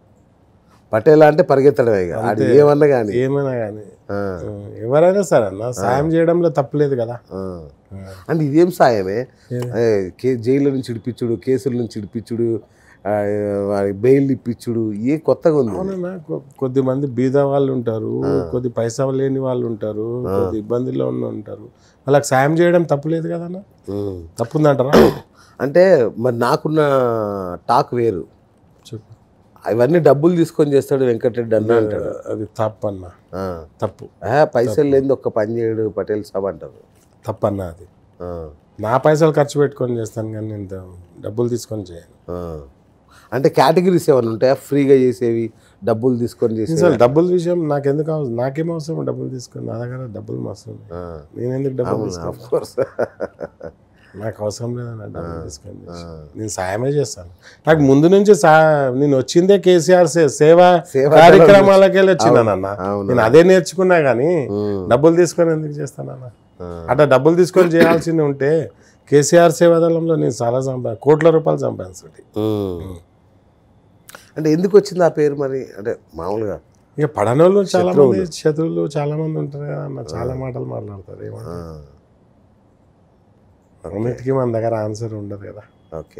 పటేలా అంటే పరిగెత్తడమే ఇక ఆడు ఏమన్నా కానీ ఏమైనా కానీ ఎవరైనా సరే అన్న సాయం చేయడంలో తప్పలేదు కదా అంటే ఇదేం సాయమే ఏ, కే జైల్లో నుంచి ఇడిపించుడు కేసుల నుంచి ఇడిపించుడు ఆ, వారి బెయిల్ ఇప్పించుడు ఏ కొత్తగా ఉంది అవునన్నా కొ- కొద్ది మంది బీద వాళ్ళు ఉంటారు కొద్ది పైసా లేని వాళ్ళు ఉంటారు కొద్ది ఇబ్బందుల్లో ఉన్న ఉంటారు వాళ్ళకి సాయం చేయడం తప్పులేదు కదన్నా ఉమ్. తప్పుందంటారా అంటే మరి నాకున్న టాక్ వేరు చెప్పు అవన్నీ డబ్బులు తీసుకొని చేస్తాడు వెంకటరెడ్డి అన్న అంటాడు అది తప్పు అన్న ఆ. తప్పు ఆ, పైసలు లేని ఒక్క పని చేయడు పటేల్ సాబ్ అంటారు తప్పు అన్న అది ఆ, నా పైసలు ఖర్చు పెట్టుకొని చేస్తాను కానీ నేను ద- డబ్బులు తీసుకొని చేయను ఆ. అంటే కేటగిరీస్ ఏమైనా ఉంటాయా ఫ్రీగా చేసేవి డబ్బులు తీసుకొని చేసేవి అసలు డబ్బుల విషయం నాకు ఎందుకు అవసరం నాకేం అవసరం డబ్బులు తీసుకొని నా దగ్గర డబ్బులు మస్తు ఉన్నాయి. ఆ, నేను ఎందుకు డబ్బులు తీసుకోను ఆఫ్ కోర్స్ నాకు అవసరం లేదన్న డబ్బులు తీసుకొని చేసి. నేను సాయమే చేస్తాను నాకు ముందు నుంచి సా నేను వచ్చిందే కేసీఆర్ సే- సేవా సేవా కార్యక్రమాలకి వెళ్ళి వచ్చినానన్న అవును. నేను అదే నేర్చుకున్నా కానీ ఉమ్, డబ్బులు తీసుకొని ఎందుకు చేస్తానన్న ఆ. అట్లా డబ్బులు తీసుకొని చేయాల్సింది ఉంటే కేసీఆర్ సేవాదళంలో నేను చాలా సంపా కోట్ల రూపాయలు సంపాదించుంటే ఉమ్. అంటే ఎందుకు వచ్చింది ఆ పేరు మరి అంటే మామూలుగా ఇక పడనోళ్ళు చాలా మంది శత్రువులు చాలా మంది ఉంటారు కదా అన్న చాలా మాటలు మాట్లాడతారు ఆ, ఏమంటారు అన్నిటికీ మన దగ్గర ఆన్సర్ ఉండదు కదా ఓకే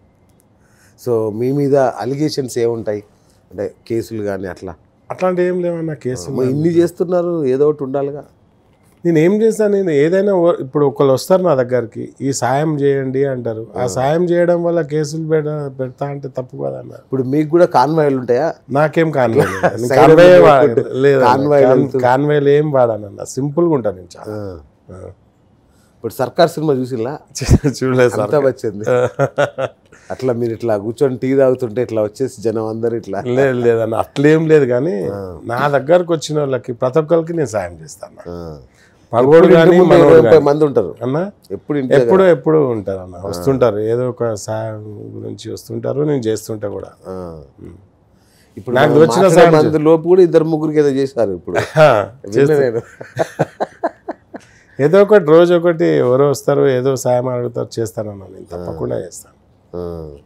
సో మీ మీద అలిగేషన్స్ ఏముంటాయి అంటే కేసులు కానీ అట్లా అట్లాంటి ఏం లేవన్న కేసు మరి ఇన్ని చేస్తున్నారు ఏదో ఒకటి ఉండాలిగా నేను ఏం చేస్తాను నేను ఏదైనా ఓ- ఇప్పుడు ఒకళ్ళు వస్తారు నా దగ్గరికి ఈ సాయం చేయండి అంటారు ఆ సాయం చేయడం వల్ల కేసులు పెడ పెడతా అంటే తప్పు కదా అన్న ఇప్పుడు మీకు కూడా కాన్వాయిలు ఉంటాయా నాకేం కాన్వే లేదు. నేను Side కాన్వే లో వా- పెట్టుకుంటే లేదు కాన్వాయ్ వెళ్తూ. కాన్వేలు ఏం వాడానన్న సింపుల్గా ఉంటాను నేను చాలా ఆ. ఆ. ఇప్పుడు సర్కార్ సినిమా చూసిలా చూడలేదు సార్ అంతా వచ్చింది అట్లా మీరు ఇట్లా కూర్చొని టీ తాగుతుంటే ఇట్లా వచ్చేసి జనం అందరు ఇట్లా లేదు లేదన్న అట్లేం లేదు కానీ నా దగ్గరకు వచ్చిన వాళ్ళకి ప్రతి ఒక్కరికి నేను సాయం చేస్తాను ఆ. పగోడు ఇంటి కానీ ముందు మనోడు ఇరవై కానీ. ముప్పై మంది ఉంటారు అన్న ఎప్పుడు ఇంటి ఎప్పుడు ఎప్పుడు ఉంటారు అన్న వస్తుంటారు ఏదో ఒక సాయం గురించి వస్తుంటారు నేను చేస్తుంటా కూడా ఆ. ఇప్పుడు నాకు మనం వచ్చిన మాట్లాడే సాయం మంది లోపు కూడా ఇద్దరు ముగ్గురికి ఏదో చేశారు ఇప్పుడు హా, విన్నా నేను. ఏదో ఒకటి రోజు ఒకటి ఎవరో వస్తారు ఏదో సాయం అడుగుతారు చేస్తానన్నా నేను తప్పకుండా చేస్తాను ఆ.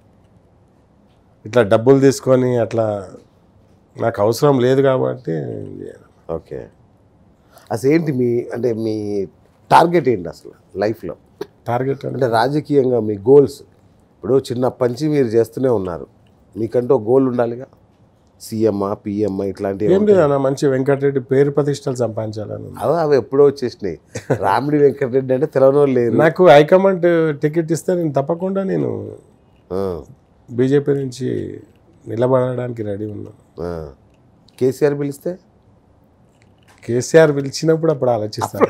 ఇట్లా డబ్బులు తీసుకొని అట్లా నాకు అవసరం లేదు కాబట్టి నేను చేయను. ఓకే అసలు ఏంటి మీ అంటే మీ టార్గెట్ ఏంటి అసలు లైఫ్లో టార్గెట్ అంటే అంటే రాజకీయంగా మీ గోల్స్ ఇప్పుడు చిన్నప్పటి నుంచి మీరు చేస్తూనే ఉన్నారు మీకంటూ ఒక గోల్ ఉండాలిగా సీఎంఆ పిఎంఆ ఇట్లాంటివి ఏం లేదన్న మంచి వెంకటరెడ్డి పేరు ప్రతిష్టలు సంపాదించాలని ఉంది. అవి అవి ఎప్పుడో వచ్చేసినాయి రామిడి వెంకటరెడ్డి అంటే తెలవని వాళ్ళు లేరు నాకు హైకమాండ్ టికెట్ ఇస్తే నేను తప్పకుండా నేను ఆ, బీజేపీ నుంచి నిలబడడానికి రెడీ ఉన్నాను ఆ. కేసీఆర్ పిలిస్తే కేసీఆర్ పిలిచినప్పుడు అప్పుడు ఆలోచిస్తాను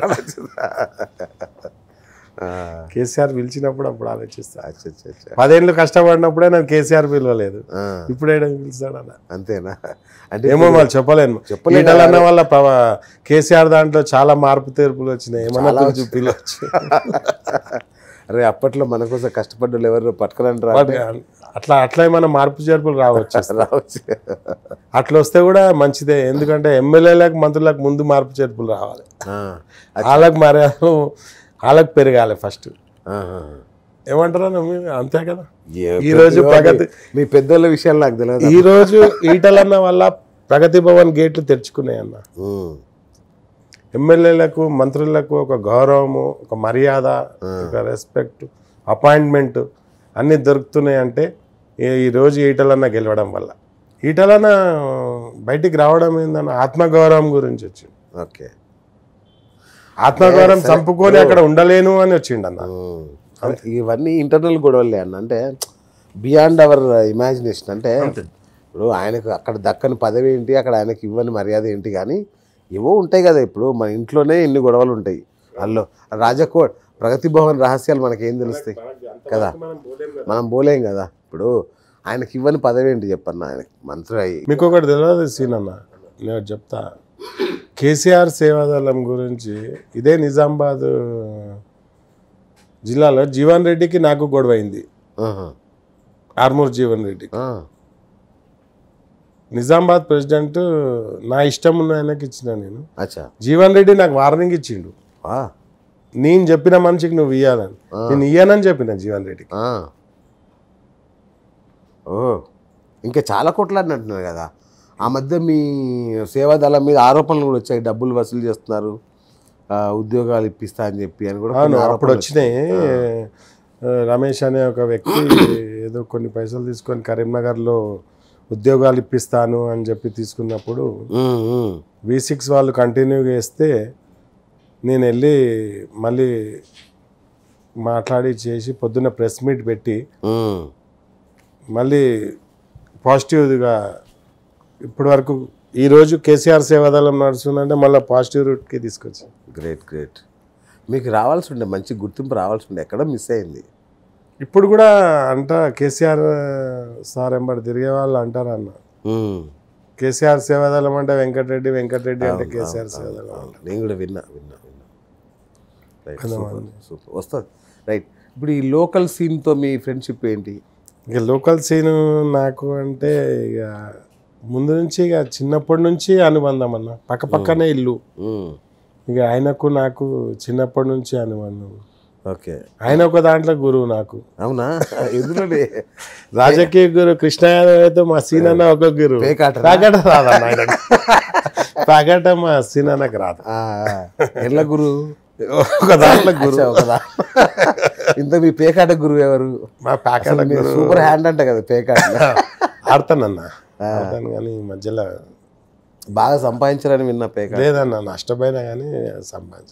ఆ, కేసీఆర్ పిలిచినప్పుడు అప్పుడు ఆలోచిస్తాను అచ్చా, అచ్చా, అచ్చా. పదేళ్ళు కష్టపడినప్పుడే నాకు కేసీఆర్ పిలవలేదు ఆ, ఇప్పుడే పిలుస్తాడన్న అంతేనా అంటే ఏమో వాళ్ళు చెప్పలేను చెప్పలేను ఈటల అన్న వల్ల పవ- కేసీఆర్ దాంట్లో చాలా మార్పు తీర్పులు వచ్చినాయి ఏమన్నా చాలా కొంచెం పిలవచ్చు అరే అప్పట్లో మన కోసం కష్టపడ్డ వాళ్ళు ఎవరు పట్టుకురండి రా వాటి- అట్లా అట్లా ఏమైనా మార్పు చేర్పులు రావచ్చు రావచ్చు అట్లా వస్తే కూడా మంచిదే ఎందుకంటే ఎమ్మెల్యేలకు మంత్రులకు ముందు మార్పు చేర్పులు రావాలి ఆ, వాళ్ళకి మర్యాదలు వాళ్ళకి పెరగాలి ఫస్ట్ ఆ, ఆ. ఏమంటారా మీరు? అంతే కదా ఏ ఈ రోజు ప్రతి ప్రగతి మీ పెద్దోళ్ళ విషయాలు నాకు తెలియదు ఈ రోజు ఈటలన్న వల్ల ప్రగతి భవన్ గేట్లు తెరుచుకున్నాయి అన్న ఉమ్, ఎమ్మెల్యేలకు మంత్రులకు ఒక గౌరవము ఒక మర్యాద ఒక రెస్పెక్ట్ అపాయింట్మెంట్ అన్నీ దొరుకుతున్నాయి అంటే ఈ- ఈరోజు ఈటలన్న గెలవడం వల్ల ఈటలన్న బయటికి రావడం ఏందన్న ఆత్మగౌరవం గురించి వచ్చింది ఓకే ఆత్మగౌరవం చంపుకొని అక్కడ ఉండలేను అని వచ్చిండన్న ఉమ్. ఇవన్నీ ఇంటర్నల్ గొడవలే అన్న అంటే బియాండ్ అవర్ ఇమాజినేషన్ అంటే ఇప్పుడు ఆయనకు అక్కడ దక్కని పదవి ఏంటి అక్కడ ఆయనకి ఇవ్వని మర్యాద ఏంటి కానీ ఏవో ఉంటాయి కదా ఇప్పుడు మన ఇంట్లోనే ఇన్ని గొడవలు ఉంటాయి అందులో రాజకో ప్రగతి భవన్ రహస్యాలు మనకేం తెలుస్తాయి కదా మనం పోలేం కదా ఇప్పుడు ఆయనకి ఇవ్వని పదవి ఏంటి చెప్పన్న ఆయనకి మంత్రి అయ్యి మీకు ఒకటి తెలియదు సీన్ అన్న నేను చెప్తా కేసీఆర్ సేవాదళం గురించి ఇదే నిజామాబాద్ జిల్లాలో జీవన్ రెడ్డికి నాకు గొడవ అయింది ఆహా. ఆర్మూర్ జీవన్ రెడ్డికి ఆ, నిజామాబాద్ ప్రెసిడెంట్ నా ఇష్టం ఉన్న ఆయనకి ఇచ్చిన నేను అచ్చా జీవన్ రెడ్డి నాకు వార్నింగ్ ఇచ్చిండు ఆ, నేను చెప్పిన మనిషికి నువ్వు ఇయ్యాలని నేను ఇయ్యానని చెప్పిన జీవన్ రెడ్డికి ఆ. ఓ ఇంకా చాలా కొట్లాడినట్టున్నారు కదా ఆ మధ్య మీ సేవాదళం మీద ఆరోపణలు కూడా వచ్చాయి డబ్బులు వసూలు చేస్తున్నారు ఆ, ఉద్యోగాలు ఇప్పిస్తా అని చెప్పి అని కూడా అవును కొన్ని అప్పుడు ఆరోపణలు వచ్చినాయి ఆ, రమేష్ అనే ఒక వ్యక్తి ఏదో కొన్ని పైసలు తీసుకొని కరీంనగర్లో ఉద్యోగాలు ఇప్పిస్తాను అని చెప్పి తీసుకున్నప్పుడు ఉమ్, ఉమ్. వి సిక్స్ వాళ్ళు కంటిన్యూగా వేస్తే నేను వెళ్ళి మళ్ళీ మాట్లాడి చేసి పొద్దున్న ప్రెస్ మీట్ పెట్టి ఉమ్. మళ్ళీ పాజిటివ్గా ఇప్పటి వరకు ఈరోజు కేసీఆర్ సేవాదళం నడుస్తుందంటే మళ్ళీ పాజిటివ్ రూట్కి తీసుకొచ్చి గ్రేట్ గ్రేట్ మీకు రావాల్సి ఉండే మంచి గుర్తింపు రావాల్సి ఉండే ఎక్కడ మిస్ అయింది ఇప్పుడు కూడా అంట కేసీఆర్ సార్ ఎంబడి తిరిగే వాళ్ళు అంటారు అన్న ఉమ్. కేసీఆర్ సేవాదళం అంటే వెంకటరెడ్డి వెంకటరెడ్డి అంటే కేసీఆర్ సేవాదళం అవును. నేను కూడా విన్నా విన్నా విన్నా రైట్ సూపర్ సూపర్ వస్తుంది రైట్ ఇప్పుడు ఈ లోకల్ సీన్తో మీ ఫ్రెండ్షిప్ ఏంటి ఇక లోకల్ సీన్ నాకు అంటే ఇక ముందు నుంచి ఇక చిన్నప్పటి నుంచి అనుబంధం అన్న పక్క పక్కనే ఇల్లు ఉమ్. ఇక ఆయనకు నాకు చిన్నప్పటి నుంచి అనుబంధం ఓకే ఆయన ఒక దాంట్లో గురువు నాకు అవునా ఎందుకంటే రాజకీయ గురు కృష్ణ యాదవ్ అయితే మా సీనన్న ఒక గురువు పేకాటనా? పేకాట రాదన్న ఆయనకు పేకాట మా సీనన్నకు రాదు ఎల్ల గురు ఒక దాంట్లో గురువు అచ్చా, ఒక దా- ఇంత మీ పేకాట గురువు ఎవరు మా పేకాట గురువు సూపర్ హ్యాండ్ అంట కదా పేకాట ఆడతానన్న ఆడతాను కానీ ఈ మధ్యలో బాగా సంపాదించారని విన్నా పేకాట లేదన్న నష్టపోయినా కానీ సంపాదించను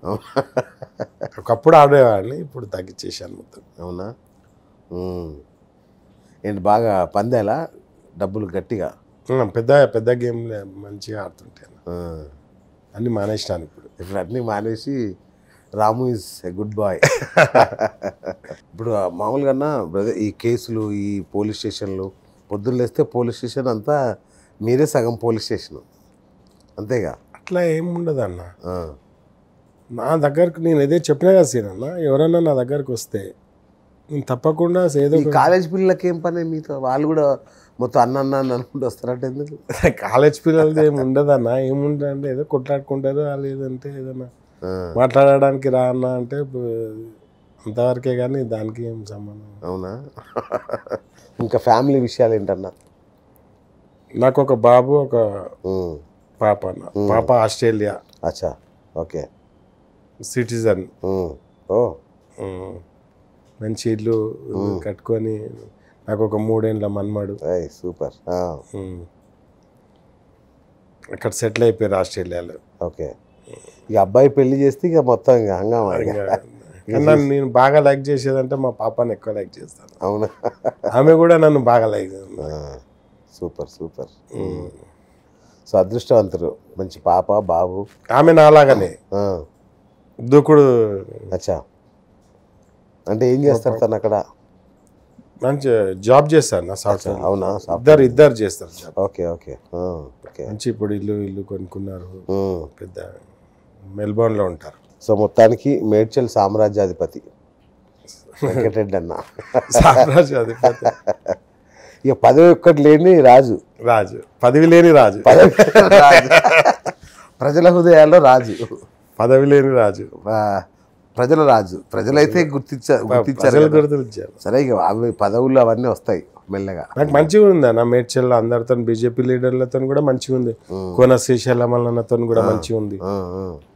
ఒకప్పుడు ఆడేవాడిని ఇప్పుడు తగ్గించేసాను మొత్తం అవునా ఉమ్. ఏంటి బాగా పందేలా డబ్బులు గట్టిగా ఉమ్, పెద్ద పెద్ద గేమ్ మంచిగా ఆడుతుంటాను ఆ. అన్ని మానేసినాను ఇప్పుడు ఇప్పుడు అన్నీ మానేసి Ramu is a good boy ఇప్పుడు మామూలుగా బ్రదర్ ఈ కేసులు ఈ పోలీస్ స్టేషన్లు పొద్దున్న లేస్తే పోలీస్ స్టేషన్ అంతా మీరే సగం పోలీస్ స్టేషన్ అంతేగా అట్లా ఏం ఉండదు అన్న ఆ. నా దగ్గరకు నేను ఏదో చెప్పినా కదా సీనన్న ఎవరన్నా నా దగ్గరకు వస్తే నేను తప్పకుండా ఏదో ఈ కాలేజ్ పిల్లలకి ఏం పని మీతో వాళ్ళు కూడా మొత్తం అన్న అన్న అని అనుకుంటూ వస్తారంటే ఎందుకు కాలేజ్ పిల్లలది ఏమి ఉండదన్న ఏముంటుంది అంటే ఏదో కొట్లాడుకుంటారు వాళ్ళు ఏదంటే ఏదన్నా ఆ, మాట్లాడడానికి రా అన్న అంటే ఇప్పుడు అంతవరకే కానీ దానికి ఏం సంబంధం అవునా ఇంకా ఫ్యామిలీ విషయాలు ఏంటన్నా నాకు ఒక బాబు ఒక ఉమ్. పాప అన్న పాప ఆస్ట్రేలియా అచ్చా ఓకే సిటిజన్ ఉమ్. ఓ ఉమ్. మంచి ఇల్లు కట్టుకొని నాకు ఒక మూడేళ్ళ మన్మడు ఏయ్ సూపర్ ఆ, ఉమ్. అక్కడ సెటిల్ అయిపోయారు ఆస్ట్రేలియాలో ఓకే ఇక అబ్బాయి పెళ్లి చేస్తే ఇక మొత్తం ఇక హంగామా ఇక. కానీ నన్ను నేను బాగా లైక్ చేసేదంటే మా పాపని ఎక్కువ లైక్ చేస్తాను అవునా ఆమె కూడా నన్ను బాగా లైక్ ఆ, సూపర్ సూపర్ సో అదృష్టవంతులు మంచి పాప బాబు ఆమె నాలాగానే ఆ, దూకుడు అచ్చా అంటే ఏం చేస్తారు తను అక్కడ మంచి జాబ్ చేస్తాను నా సాఫ్ట్వేర్ అవునా సాఫ్ట్ ఇద్దరు ఇద్దరు చేస్తారు జాబ్ ఓకే ఓకే ఆ, ఓకే మంచి ఇప్పుడు ఇల్లు ఇల్లు కొనుక్కున్నారు ఉమ్. పెద్ద మెల్బోర్న్లో ఉంటారు సో మొత్తానికి మేడ్చల్ సామ్రాజ్యాధిపతి వెంకటరెడ్డి అన్న సామ్రాజ్య అధిపతి ఇక పదవి ఒక్కటి లేని రాజు రాజు పదవి లేని రాజు రాజు. ప్రజల హృదయాల్లో రాజు పదవి లేని రాజు ఆ, ప్రజల రాజు ప్రజలైతే గుర్తించ గుర్తించారు ప్రజలు కదా. గుర్తించారు సరే ఇక అవి పదవులు అవన్నీ వస్తాయి మెల్లగా నాకు మంచిగా ఉంది అన్న మేడ్చల్లో అందరితో బీజేపీ లీడర్లతో కూడా మంచిగా ఉంది కోన శ్రీశైలం అన్నతో కూడా మంచిగా ఉంది ఆ, ఆ.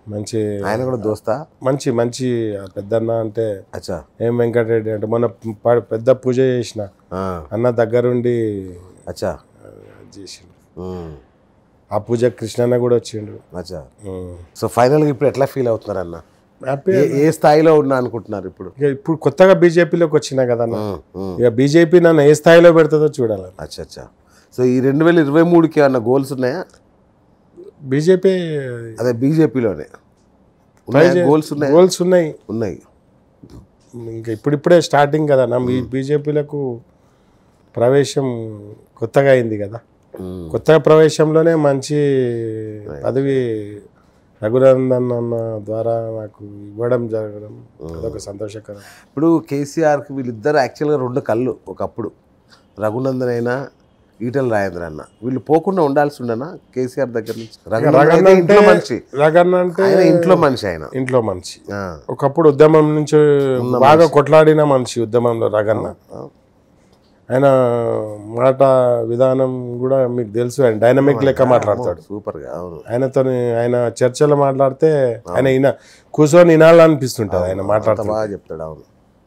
మంచి ఆయన కూడా దోస్తా మంచి మంచి ఆ పెద్దన్న అంటే అచ్చా ఏం వెంకటరెడ్డి అంటే మొన్న ప- పెద్ద పూజ చేసిన ఆ, అన్న దగ్గరుండి అచ్చా ఆ, చేసిండు ఉమ్, ఆ పూజ కృష్ణన్న కూడా వచ్చిండు అచ్చా సో ఫైనల్గా ఇప్పుడు ఎట్లా ఫీల్ అవుతున్నారు అన్న హ్యాపీ ఏ- ఏ స్థాయిలో ఉన్నా అనుకుంటున్నారు ఇప్పుడు ఇక ఇప్పుడు కొత్తగా బీజేపీలోకి వచ్చినా కదా అన్న. ఉమ్, ఉమ్. ఇక బీజేపీ నన్ను ఏ స్థాయిలో పెడుతుందో చూడాలి అచ్చా అచ్చా సో ఈ రెండు వేల ఇరవై మూడుకి ఏమన్నా గోల్స్ ఉన్నాయా బీజేపీ అదే బీజేపీలోనే ఉన్నాయా గోల్స్ ఉన్నాయా గోల్స్ ఉన్నాయి ఉన్నాయి ఇంకా ఇప్పుడిప్పుడే స్టార్టింగ్ కదా నా మీ బీజేపీలకు ప్రవేశం కొత్తగా అయింది కదా ఉమ్, కొత్తగా ప్రవేశంలోనే మంచి పదవి రఘునందన్ అన్న ద్వారా నాకు ఇవ్వడం జరగడం అదొక సంతోషకరం ఇప్పుడు కేసీఆర్కి వీళ్ళిద్దరు యాక్చువల్గా రెండు కళ్ళు ఒకప్పుడు రఘునందన్ అయినా ఈటల రాజేంద్ర అన్న వీళ్ళు పోకుండా ఉండాల్సి ఉండనా కేసీఆర్ దగ్గర నుంచి రఘునందన్ రగన్న అయితే అంటే ఇంట్లో మనిషి రగన్న అంటే ఆయన ఇంట్లో మనిషి ఆయన ఇంట్లో మనిషి ఆ, ఒకప్పుడు ఉద్యమం నుంచి బాగా కొట్లాడిన మనిషి ఉద్యమంలో రగన్న ఆ, ఆయన మాట విధానం కూడా మీకు తెలుసు ఆయన డైనమిక్ లెక్క మాట్లాడతాడు సూపర్గా అవును ఆయనతో ఆయన చర్చలో మాట్లాడితే ఆయన ఈయన కూర్చొని వినాలనిపిస్తుంటుంది ఆయన అంత మాట్లాడుతూ బాగా చెప్తాడు అవును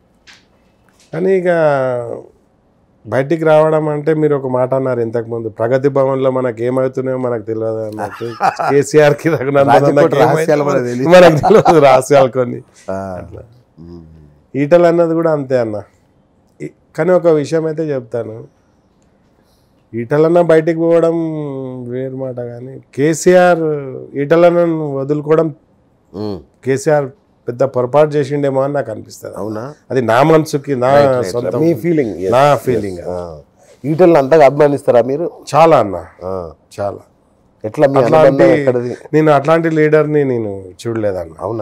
కానీ ఇక బయటికి రావడం అంటే మీరు ఒక మాట అన్నారు ఇంతకుముందు ప్రగతి భవన్లో మనకి ఏమవుతున్నాయో మనకు తెలియదు అన్నట్టు కేసీఆర్ కి రఘునందన్ రాజకోట అన్నకి రహస్యాలు మనకు ఏమవుతుందో తెలియదు. మనకు తెలియదు రహస్యాలు కొన్ని ఆ, ఉమ్, ఈటలు అన్నది కూడా అంతే అన్న ఈ- కానీ ఒక విషయం అయితే చెప్తాను ఈటలన్న బయటికి పోవడం వేరు మాట కానీ కేసీఆర్ ఈటలన్నను వదులుకోవడం ఉమ్, కేసీఆర్ పెద్ద పొరపాటు చేసిండేమో అని నాకు అనిపిస్తుంది అవునా అది నా మనసుకి నా సొంత మీ ఫీలింగ్ నా ఫీలింగ్ ఈటల్ని అంతగా అభిమానిస్తారా మీరు చాలా అన్న ఆ, చాలా ఎట్లా మీ అట్లాంటి అనుబంధం ఎక్కడది నేను అట్లాంటి లీడర్ని నేను చూడలేదన్న అవునా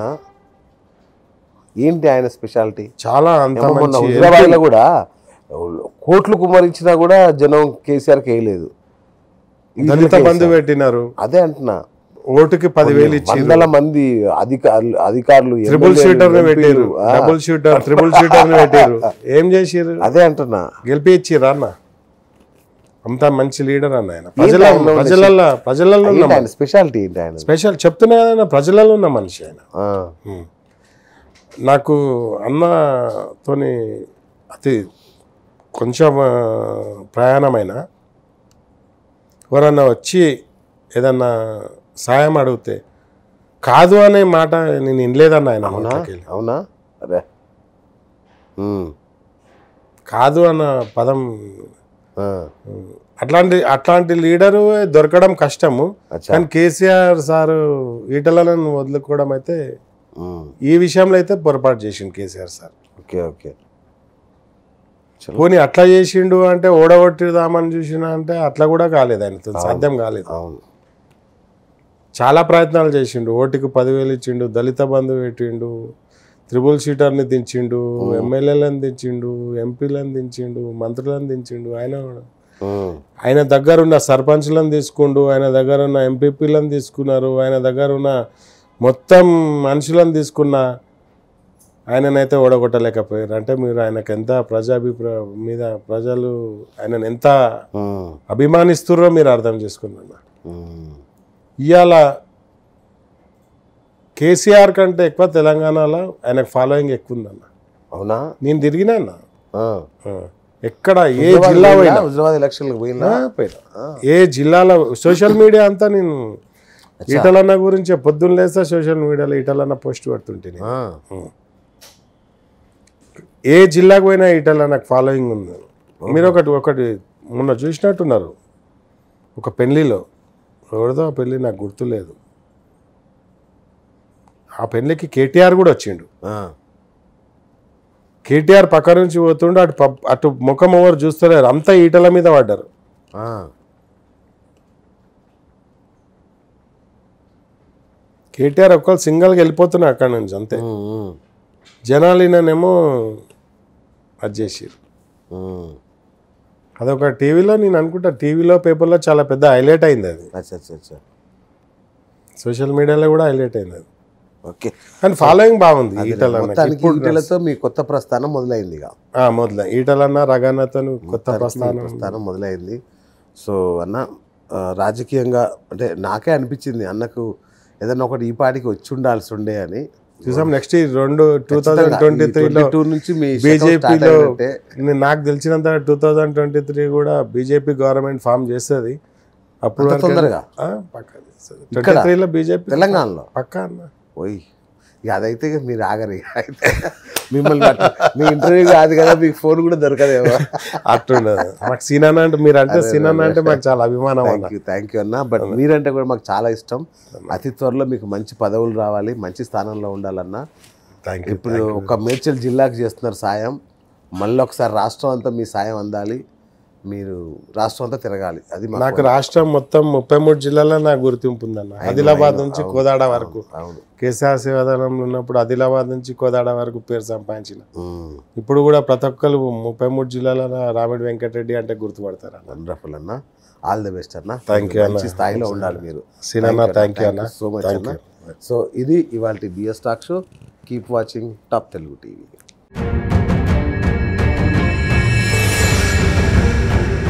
ఏంటి ఆయన స్పెషాలిటీ చాలా అంత మొన్న మంచి హుజరాబాద్లో కూడా కోట్లు కుమ్మరించినా కూడా జనం కేసీఆర్కి వేయలేదు దళిత బంధు పెట్టినారు అదే అంటున్నా ఓటుకి పదివేలు ఇచ్చి వందల మంది అధికారులు అధికారులు ట్రిపుల్ ఎమ్మెల్యేలు, షూటర్ ని ఎంపీలు, పెట్టారు ఆ, డబుల్ షూటర్ ట్రిపుల్ షూటర్ ని పెట్టారు ఏం చేసిర్రు అదే అంటున్నా గెలిపించిర్రా అన్న అంత మంచి లీడర్ అన్న ఆయన ప్రజల ఆయనలో ఉన్న ప్రజలల్లో ప్రజలలో ఉన్న ఏంటి ఆయన స్పెషాలిటీ ఏంటి ఆయన స్పెషల్ చెప్తున్నా కదా అన్న, ప్రజలలో ఉన్న మనిషి ఆయన ఆ, ఉమ్. నాకు అన్నతోని అతి కొంచెం ఆ, ప్రయాణమైన ఎవరన్నా వచ్చి ఏదన్నా సాయం అడిగితే కాదు అనే మాట నేను వినలేదన్న ఆయన నోట్లోకి వెళ్ళి. అవునా అదే ఉమ్, కాదు అన్న పదం ఆ, ఉమ్, అట్లాంటి అట్లాంటి లీడరు దొరకడం కష్టము అచ్చా కానీ కేసీఆర్ సారు ఈటలను వదులుకోవడం అయితే ఉమ్, ఈ విషయంలో అయితే పొరపాటు చేసిండు కేసీఆర్ సార్ ఓకే ఓకే పోనీ అట్లా చేసిండు అంటే ఓడగొట్టిదామని చూసినా అంటే అట్లా కూడా కాలేదు ఆయనతో సాధ్యం కాలేదు అవును చాలా ప్రయత్నాలు చేసిండు ఓటుకు పదివేలు ఇచ్చిండు దళిత బంధు పెట్టిండు త్రిబుల్ సీటర్ని దించిండు ఎమ్మెల్యేలను దించిండు ఎంపీలను దించిండు మంత్రులను దించిండు ఆయన కూడా ఉమ్, ఆయన దగ్గర ఉన్న సర్పంచ్లను తీసుకుండు ఆయన దగ్గర ఉన్న ఎంపీపీలను తీసుకున్నారు ఆయన దగ్గర ఉన్న మొత్తం మనుషులను తీసుకున్న ఆయననైతే ఓడగొట్టలేకపోయారు అంటే మీరు ఆయనకు ఎంత ప్రజాభిప్రాయం మీద ప్రజలు ఆయనను ఎంత ఉమ్, అభిమానిస్తుర్రో మీరు అర్థం చేసుకున్నా ఉమ్, ఇవాళ కేసీఆర్ కంటే ఎక్కువ తెలంగాణలో ఆయనకు ఫాలోయింగ్ ఎక్కువ ఉందన్న అవునా నేను తిరిగినా అన్న ఆ. ఆ. ఎక్కడ ఏ జిల్లా పోయినా హుజరాబాద్ ఎలక్షన్లకు పోయినా ఆ, పోయినా. ఏ జిల్లాలో సోషల్ మీడియా అంతా నేను ఈటలన్న గురించి పొద్దున్న లేస్తే సోషల్ మీడియాలో ఈటలన్న పోస్ట్ పెడుతుంటే నేను. ఆ, ఏ జిల్లాకు పోయినా ఈటలన్నకు ఫాలోయింగ్ ఉంది మీరు ఒకటి ఒకటి మొన్న చూసినట్టున్నారు ఒక పెళ్లిలో ఎవరిదో ఆ పెళ్ళి నాకు గుర్తులేదు ఆ పెళ్లికి కేటీఆర్ కూడా వచ్చిండు ఆ, కేటీఆర్ పక్క నుంచి పోతుండే అటు పబ్- అటు ముఖం ఎవరు చూస్తలేరు అంతా ఈటల మీద పడ్డారు ఆ, కేటీఆర్ ఒక్కరు సింగల్గా వెళ్ళిపోతున్నారు అక్కడి నుంచి అంతే ఉమ్, ఉమ్, జనాలు ఈయననేమో అది చేసిర్రు ఉమ్. అదొక టీవీలో నేను అనుకుంటా టీవీలో పేపర్లో చాలా పెద్ద హైలైట్ అయింది అది అచ్చా అచ్చా అచ్చా సోషల్ మీడియాలో కూడా హైలైట్ అయింది అది ఓకే కానీ ఫాలోయింగ్ బాగుంది ఈటల అన్నకి. మొత్తానికి ఈటలతో మీ కొత్త ప్రస్థానం మొదలైంది ఇక ఆ, మొదల ఈటలన్న రగన్నతో కొత్త ప్రస్థానం ప్రస్థానం మొదలైంది సో అన్న ఆ, రాజకీయంగా అంటే నాకే అనిపించింది అన్నకు ఏదన్నా ఒకటి ఈ పాటికి వచ్చి ఉండాల్సి ఉండే అని చూసాం నెక్స్ట్ ఈ రెండు టూ థౌజండ్ ట్వంటీ త్రీలో 22 నుంచి మీ బీజేపీలో బీజేపీలో నాకు తెలిసినంత టూ థౌజండ్ ట్వంటీ త్రీ కూడా బీజేపీ గవర్నమెంట్ ఫామ్ చేస్తుంది అప్పుడు అంత వరకు- తొందరగా? ఆ, పక్కా చేస్తుంది ట్వంటీ త్రీలో బీజేపీ తెలంగాణలో పక్కా అన్న ఓయ్ ఇక అదైతే ఇక మీరు ఆగరు ఇక. అయితే మిమ్మల్ని పట్టు- మీ ఇంటర్వ్యూ కాదు కదా మీకు ఫోన్ కూడా దొరకదేమో అట్టుండదు మాకు సీనాన్న అంటే మీరు అంటే సీనాన్న అంటే మాకు చాలా అభిమానం అన్న థ్యాంక్ యూ థ్యాంక్ యూ అన్న బట్ మీరంటే కూడా మాకు చాలా ఇష్టం అతి త్వరలో మీకు మంచి పదవులు రావాలి మంచి స్థానంలో ఉండాలన్నా థ్యాంక్ యూ ఇప్పుడు ఒక మేడ్చల్ జిల్లాకు చేస్తున్నారు సాయం మళ్ళీ ఒకసారి రాష్ట్రం అంతా మీ సాయం అందాలి మీరు రాష్ట్రం అంతా తిరగాలి అది మాకు నాకు రాష్ట్రం మొత్తం ముప్పై మూడు జిల్లాలో నాకు గుర్తింపు ఉందన్న ఆదిలాబాద్ నుంచి కోదాడ వరకు అవును కేసీఆర్ సేవాదళంలో ఉన్నప్పుడు ఆదిలాబాద్ నుంచి కోదాడ వరకు పేరు సంపాదించిన ఉమ్. ఇప్పుడు కూడా ప్రతి ఒక్కరు ముప్పై మూడు జిల్లాల రామిడి వెంకటరెడ్డి అంటే గుర్తుపడతారు అన్న వండర్ఫుల్ అన్న ఆల్ ది బెస్ట్ అన్న Thank you అన్న. మంచి స్థాయిలో ఉండాలి మీరు సీనన్న థ్యాంక్ యూ అన్న సో మచ్ Thank అన్న సో ఇది ఇవాళ BS talk show keep watching top Telugu TV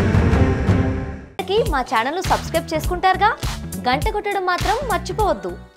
కి మా ఛానల్ సబ్స్క్రైబ్ చేసుకుంటారుగా గంట కొట్టడం మాత్రం మర్చిపోవద్దు